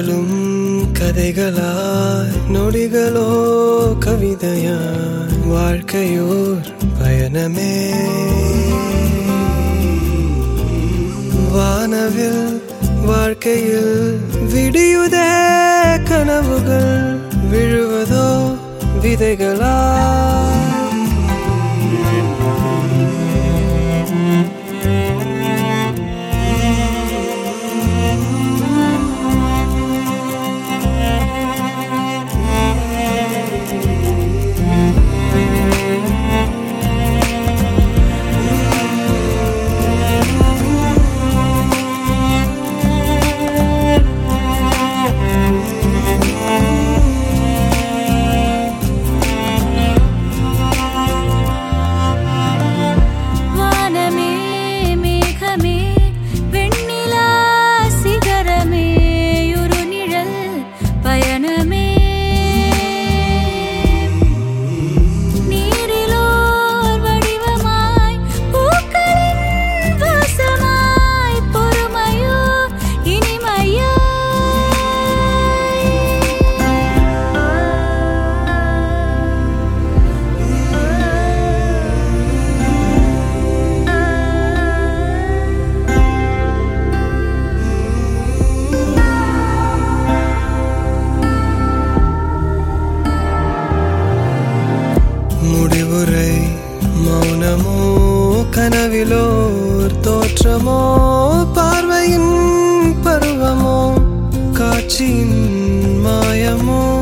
நாளும் கதைகளாய் நொடிகளோ கவிதையாய் வாழ்க்கையோர் பயணமே வானவில் வாழ்க்கையில் விடியுதே கனவுகள் விழுவதோ விதைகளா வானமே மேகமே வெண்ணிலா சிகரமே ஒரு நிழல் பயணமே நீரிலோர் வடிவமாய் பூக்களின் வாசமாய் பொறுமையோ இனிமையோ முடிவுரை மௌனமோ கனவிலோர் தோற்றமோ பார்வையின் பருவமோ காட்சியின் மாயமோ